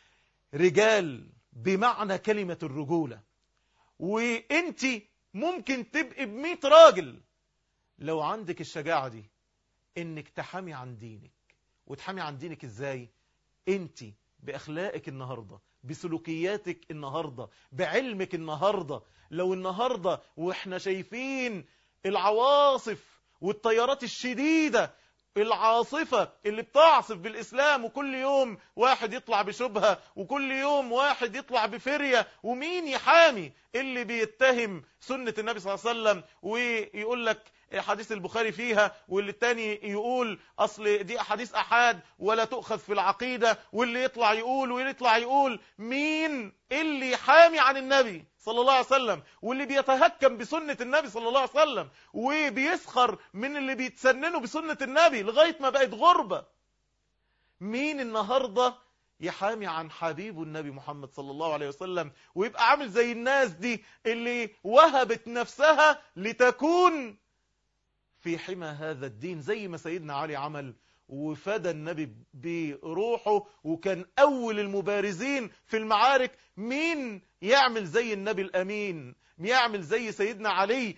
رجال بمعنى كلمة الرجولة وانت ممكن تبقي بمئة راجل لو عندك الشجاعة دي انك تحامي عن دينك وتحامي عن دينك ازاي انت باخلاقك النهاردة بسلوكياتك النهاردة بعلمك النهاردة لو النهاردة واحنا شايفين العواصف والتيارات الشديدة العاصفة اللي بتعصف بالإسلام وكل يوم واحد يطلع بشبهة وكل يوم واحد يطلع بفرية ومين يحامي اللي بيتهم سنة النبي صلى الله عليه وسلم ويقول لك حديث البخاري فيها واللي التاني يقول أصل دي أحاديث أحاد ولا تؤخذ في العقيدة واللي يطلع يقول واللي يطلع يقول مين اللي يحامي عن النبي صلى الله عليه وسلم واللي بيتهكم بسنة النبي صلى الله عليه وسلم وبيسخر من اللي بيتسننوا بسنة النبي لغاية ما بقت غربة مين النهاردة يحامي عن حبيبه النبي محمد صلى الله عليه وسلم ويبقى عامل زي الناس دي اللي وهبت نفسها لتكون في حمى هذا الدين زي ما سيدنا علي عمل وفدى النبي بروحه وكان أول المبارزين في المعارك مين يعمل زي النبي الأمين يعمل زي سيدنا علي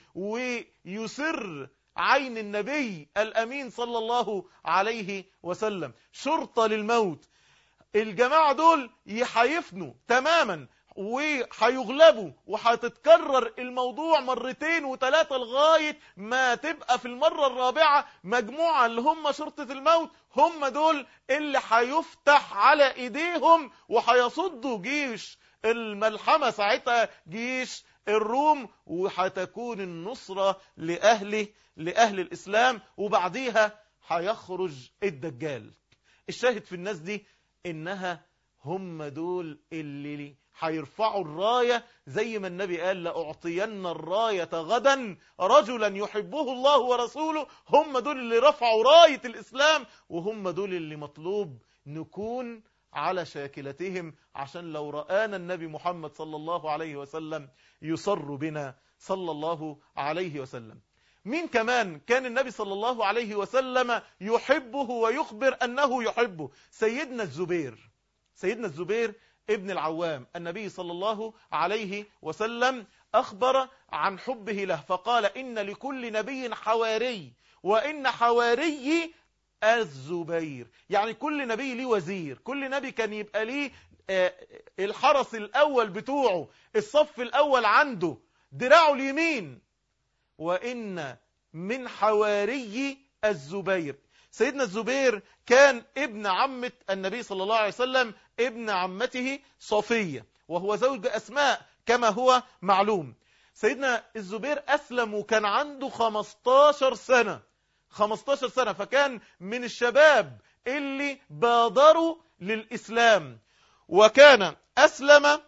ويسر عين النبي الأمين صلى الله عليه وسلم شرطة للموت الجماعة دول يحيفنوا تماما وهيغلبوا وهتتكرر الموضوع مرتين وثلاثة لغاية ما تبقى في المرة الرابعة مجموعة اللي هم شرطة الموت هم دول اللي هيفتح على ايديهم وهيصدوا جيش الملحمة ساعتها جيش الروم وهتكون النصرة لأهل لأهل الإسلام وبعديها هيخرج الدجال الشاهد في الناس دي إنها هم دول اللي هيرفعوا الراية زي ما النبي قال لأعطين الراية غدا رجلا يحبه الله ورسوله هم دول اللي رفعوا راية الإسلام وهم دول اللي مطلوب نكون على شاكلتهم عشان لو رآنا النبي محمد صلى الله عليه وسلم يصر بنا صلى الله عليه وسلم مين كمان كان النبي صلى الله عليه وسلم يحبه ويخبر أنه يحبه سيدنا الزبير سيدنا الزبير ابن العوام النبي صلى الله عليه وسلم أخبر عن حبه له فقال إن لكل نبي حواري وإن حواري الزبير يعني كل نبي ليه وزير كل نبي كان يبقى ليه الحرس الأول بتوعه الصف الأول عنده دراعه اليمين وإن من حواري الزبير سيدنا الزبير كان ابن عمة النبي صلى الله عليه وسلم ابن عمته صفية وهو زوج أسماء كما هو معلوم سيدنا الزبير أسلم وكان عنده 15 سنة 15 سنة فكان من الشباب اللي بادروا للإسلام وكان أسلم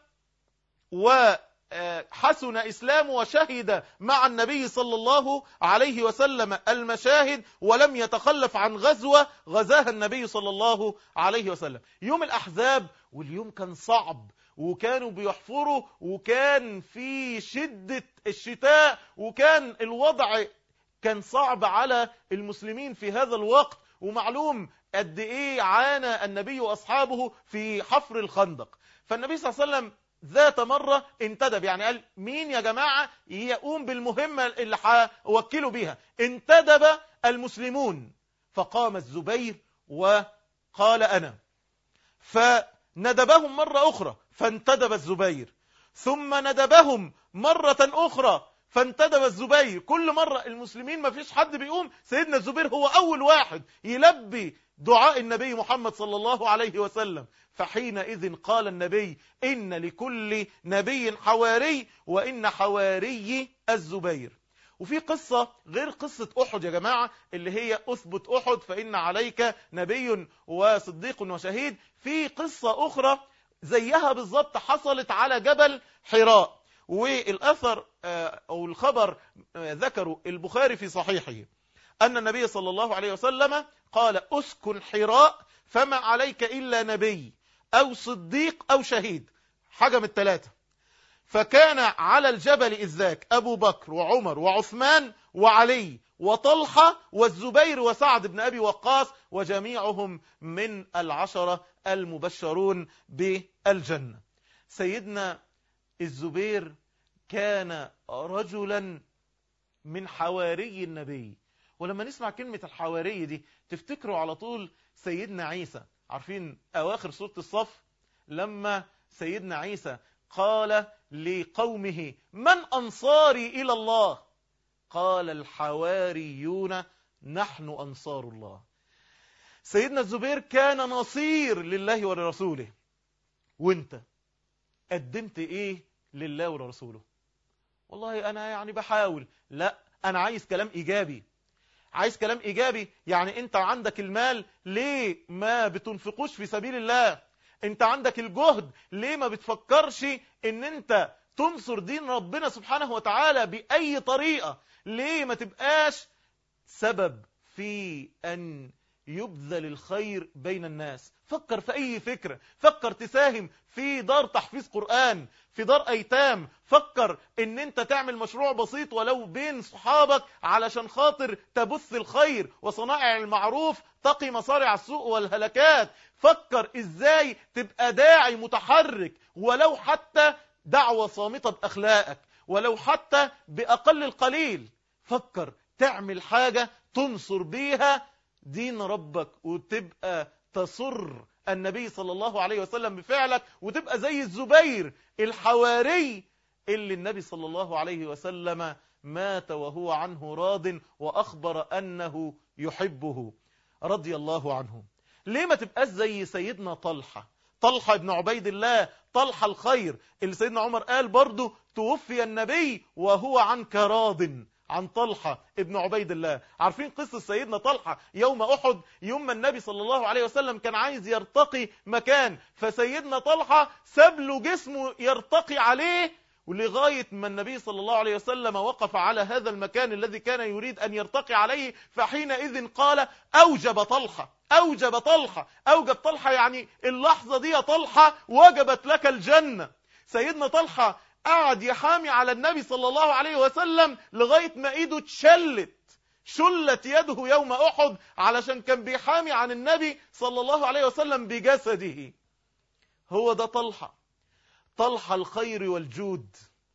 وحسن إسلامه وشهد مع النبي صلى الله عليه وسلم المشاهد ولم يتخلف عن غزوة غزاها النبي صلى الله عليه وسلم يوم الأحزاب واليوم كان صعب وكانوا بيحفروا وكان في شدة الشتاء وكان الوضع كان صعب على المسلمين في هذا الوقت ومعلوم قد ايه عانى النبي واصحابه في حفر الخندق فالنبي صلى الله عليه وسلم ذات مرة انتدب يعني قال مين يا جماعة يقوم بالمهمة اللي هوكله بيها انتدب المسلمون فقام الزبير وقال أنا فندبهم مرة أخرى فانتدب الزبير ثم ندبهم مرة أخرى فانتدب الزبير كل مرة المسلمين ما فيش حد بيقوم سيدنا الزبير هو أول واحد يلبي دعاء النبي محمد صلى الله عليه وسلم فحينئذ قال النبي إن لكل نبي حواري وإن حواري الزبير وفي قصة غير قصة أحد يا جماعة اللي هي أثبت أحد فإن عليك نبي وصديق وشهيد في قصة أخرى زيها بالضبط حصلت على جبل حراء والأثر أو الخبر ذكره البخاري في صحيحه أن النبي صلى الله عليه وسلم قال أسكن حراء فما عليك إلا نبي أو صديق أو شهيد حاجة من الثلاثة فكان على الجبل إذ ذاك أبو بكر وعمر وعثمان وعلي وطلحة والزبير وسعد بن أبي وقاص وجميعهم من العشرة المبشرون بالجنة سيدنا الزبير كان رجلا من حواري النبي ولما نسمع كلمة الحواري دي تفتكروا على طول سيدنا عيسى عارفين أواخر سورة الصف لما سيدنا عيسى قال لقومه من أنصاري إلى الله قال الحواريون نحن أنصار الله سيدنا الزبير كان نصير لله ولرسوله وانت قدمت ايه لله ولرسوله والله انا يعني بحاول لا انا عايز كلام ايجابي عايز كلام ايجابي يعني انت عندك المال ليه ما بتنفقوش في سبيل الله انت عندك الجهد ليه ما بتفكرش ان انت تنصر دين ربنا سبحانه وتعالى بأي طريقة ليه ما تبقاش سبب في أن يبذل الخير بين الناس فكر في أي فكرة فكر تساهم في دار تحفيظ قرآن في دار أيتام فكر ان انت تعمل مشروع بسيط ولو بين صحابك علشان خاطر تبث الخير وصنائع المعروف تقي مصارع السوء والهلكات فكر ازاي تبقى داعي متحرك ولو حتى دعوة صامتة بأخلاقك ولو حتى بأقل القليل فكر تعمل حاجة تنصر بيها دين ربك وتبقى تصر النبي صلى الله عليه وسلم بفعلك وتبقى زي الزبير الحواري اللي النبي صلى الله عليه وسلم مات وهو عنه راض وأخبر أنه يحبه رضي الله عنه ليه ما تبقاش زي سيدنا طلحة طلحة ابن عبيد الله طلحة الخير اللي سيدنا عمر قال برضه توفي النبي وهو عنك راض عن طلحة ابن عبيد الله عارفين قصة سيدنا طلحة يوم أحد يوم ما النبي صلى الله عليه وسلم كان عايز يرتقي مكان فسيدنا طلحة ساب له جسمه يرتقي عليه ولغاية ما النبي صلى الله عليه وسلم وقف على هذا المكان الذي كان يريد أن يرتقي عليه فحينئذ قال أوجب طلحة أوجب طلحة أوجب طلحة يعني اللحظة دي يا طلحة وجبت لك الجنة سيدنا طلحة قعد يحامي على النبي صلى الله عليه وسلم لغاية ما ايده اتشلت شلت يده يوم أحد علشان كان بيحامي عن النبي صلى الله عليه وسلم بجسده هو ده طلحة طلحة الخير والجود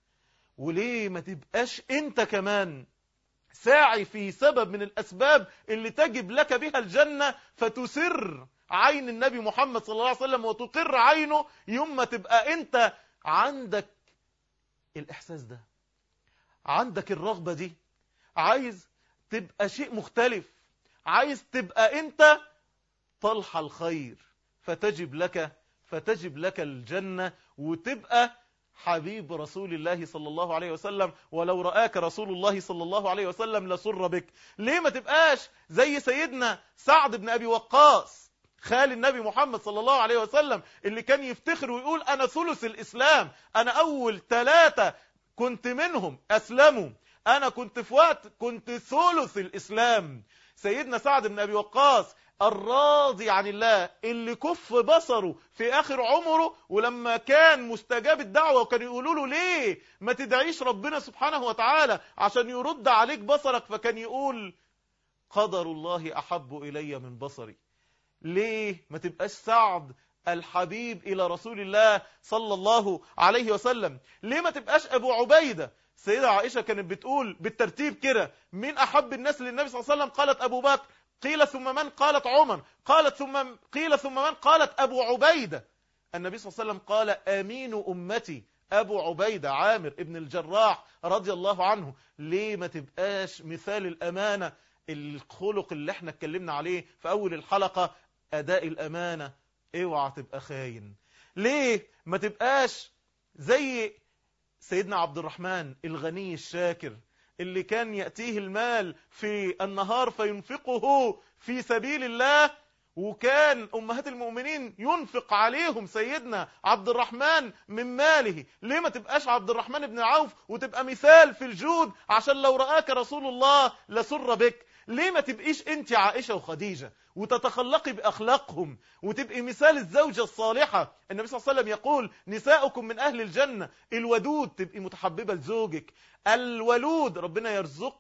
وليه ما تبقاش انت كمان ساعي في سبب من الأسباب اللي تجب لك بها الجنة فتسر عين النبي محمد صلى الله عليه وسلم وتقر عينه يوم ما تبقى انت عندك الإحساس ده عندك الرغبة دي عايز تبقى شيء مختلف عايز تبقى انت طلح الخير فتجب لك فتجب لك الجنة وتبقى حبيب رسول الله صلى الله عليه وسلم ولو رآك رسول الله صلى الله عليه وسلم لسر بك ليه ما تبقاش زي سيدنا سعد بن أبي وقاص خال النبي محمد صلى الله عليه وسلم اللي كان يفتخر ويقول أنا ثلث الإسلام أنا أول ثلاثة كنت منهم أسلموا أنا كنت في وقت كنت ثلث الإسلام سيدنا سعد بن أبي وقاص الراضي عن الله اللي كف بصره في آخر عمره ولما كان مستجاب الدعوة وكان يقولوا له ليه ما تدعيش ربنا سبحانه وتعالى عشان يرد عليك بصرك فكان يقول قدر الله أحب إلي من بصري ليه ما تبقاش سعد الحبيب إلى رسول الله صلى الله عليه وسلم ليه ما تبقاش أبو عبيدة سيدة عائشة كانت بتقول بالترتيب كده مين أحب الناس للنبي صلى الله عليه وسلم قالت أبو بكر قيل ثم من قالت عمر قالت ثم قيل ثم من قالت أبو عبيدة النبي صلى الله عليه وسلم قال أمين أمتي أبو عبيدة عامر ابن الجراح رضي الله عنه ليه ما تبقاش مثال الأمانة الخلق اللي احنا اتكلمنا عليه في أول الحلقة أداء الأمانة اوعى تبقى خاين ليه ما تبقاش زي سيدنا عبد الرحمن الغني الشاكر اللي كان يأتيه المال في النهار فينفقه في سبيل الله وكان أمهات المؤمنين ينفق عليهم سيدنا عبد الرحمن من ماله ليه ما تبقاش عبد الرحمن بن عوف وتبقى مثال في الجود عشان لو رآك رسول الله لسر بك ليه ما تبقيش انت عائشة وخديجة وتتخلقي بأخلاقهم وتبقي مثال الزوجة الصالحة النبي صلى الله عليه وسلم يقول نساؤكم من أهل الجنة الودود تبقي متحببة لزوجك الولود ربنا يرزق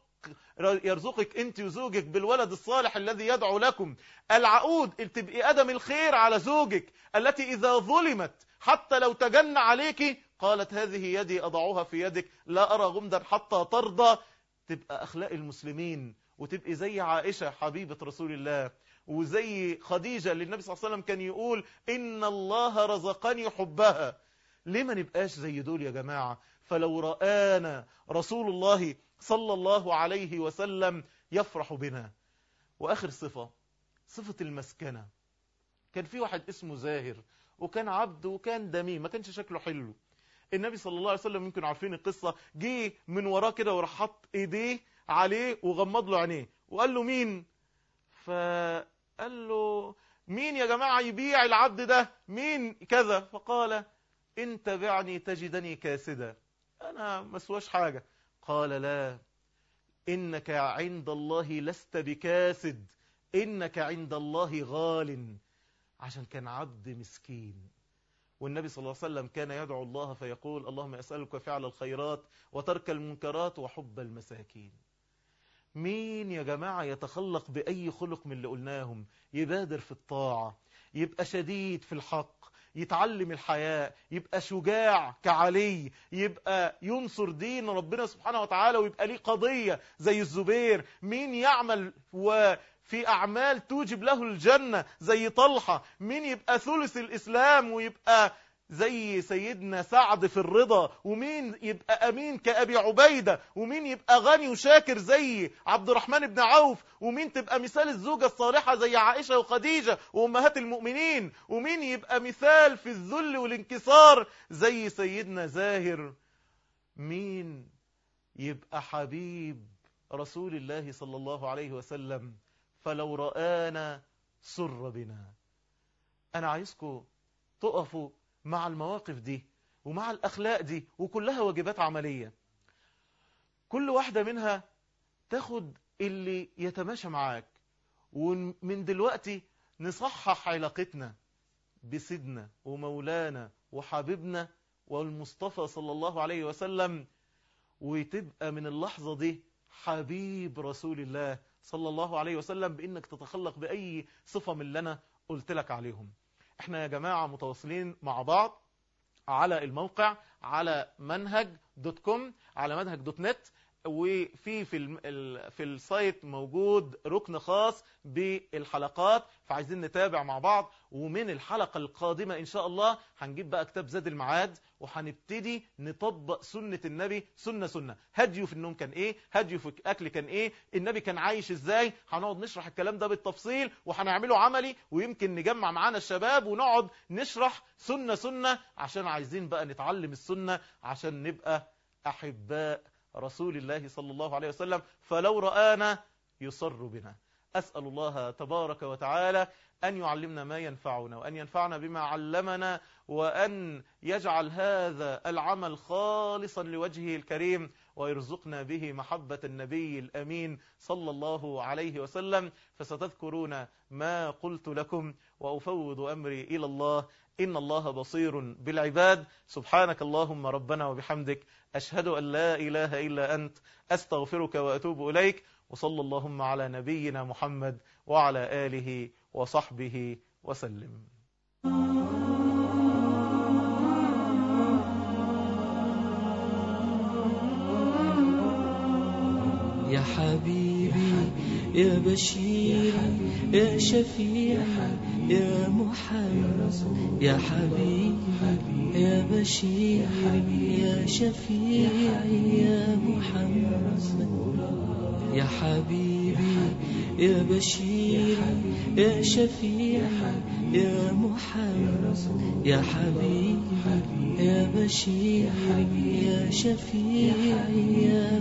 يرزقك انت وزوجك بالولد الصالح الذي يدعو لكم العقود تبقي أدم الخير على زوجك التي إذا ظلمت حتى لو تجن عليك قالت هذه يدي أضعها في يدك لا أرى غمدا حتى ترضى تبقى أخلاق المسلمين وتبقي زي عائشة حبيبة رسول الله وزي خديجة اللي النبي صلى الله عليه وسلم كان يقول إن الله رزقني حبها ليه ما نبقاش زي دول يا جماعة فلو رآنا رسول الله صلى الله عليه وسلم يفرح بنا وآخر صفة صفة المسكنة كان في واحد اسمه زاهر وكان عبد وكان دميم ما كانش شكله حلو النبي صلى الله عليه وسلم يمكن عارفين القصة جه من وراه كده وراح حط ايديه عليه وغمض له عينيه وقال له مين فقال له مين يا جماعة يبيع العبد ده مين كذا فقال إن تبعني تجدني كاسدا أنا مسواش حاجة قال لا إنك عند الله لست بكاسد إنك عند الله غال عشان كان عبد مسكين والنبي صلى الله عليه وسلم كان يدعو الله فيقول اللهم أسألك فعل الخيرات وترك المنكرات وحب المساكين مين يا جماعة يتخلق بأي خلق من اللي قلناهم يبادر في الطاعة يبقى شديد في الحق يتعلم الحياة يبقى شجاع كعلي يبقى ينصر دين ربنا سبحانه وتعالى ويبقى ليه قضية زي الزبير مين يعمل وفي أعمال توجب له الجنة زي طلحة مين يبقى ثلث الإسلام ويبقى زي سيدنا سعد في الرضا ومين يبقى أمين كأبي عبيدة ومين يبقى غني وشاكر زي عبد الرحمن بن عوف ومين تبقى مثال الزوجة الصالحة زي عائشة وخديجة وأمهات المؤمنين ومين يبقى مثال في الذل والانكسار زي سيدنا زاهر مين يبقى حبيب رسول الله صلى الله عليه وسلم فلو رآنا سر بنا أنا عايزكم تقفوا مع المواقف دي ومع الأخلاق دي وكلها واجبات عملية كل واحدة منها تاخد اللي يتماشى معاك ومن دلوقتي نصحح علاقتنا بسيدنا ومولانا وحبيبنا والمصطفى صلى الله عليه وسلم وتبقى من اللحظة دي حبيب رسول الله صلى الله عليه وسلم بإنك تتخلق بأي صفة من اللي أنا قلت لك عليهم احنا يا جماعة متواصلين مع بعض على الموقع على منهج دوت كوم على منهج دوت نت وفي في الم- ال- في السايت موجود ركن خاص بالحلقات فعايزين نتابع مع بعض ومن الحلقة القادمة إن شاء الله هنجيب بقى كتاب زاد المعاد وهنبتدي نطبق سنة النبي سنة سنة هديه في النوم كان إيه هديه في الأكل كان إيه النبي كان عايش إزاي هنقعد نشرح الكلام ده بالتفصيل وهنعمله عملي ويمكن نجمع معانا الشباب ونقعد نشرح سنة سنة عشان عايزين بقى نتعلم السنة عشان نبقى أحباء رسول الله صلى الله عليه وسلم فلو رآنا يصر بنا أسأل الله تبارك وتعالى أن يعلمنا ما ينفعنا وأن ينفعنا بما علمنا وأن يجعل هذا العمل خالصا لوجهه الكريم ويرزقنا به محبة النبي الأمين صلى الله عليه وسلم فستذكرون ما قلت لكم وأفوض أمري إلى الله إن الله بصير بالعباد سبحانك اللهم ربنا وبحمدك أشهد أن لا إله إلا أنت أستغفرك وأتوب إليك وصلى اللهم على نبينا محمد وعلى آله وصحبه وسلم يا حبيبي يا بشيري يا شفيعي يا محمد يا حبيبي يا بشيري يا شفيعي يا محمد يا حبيبي يا بشيري يا شفيعي يا محمد يا حبيبي يا بشيري يا شفيعي يا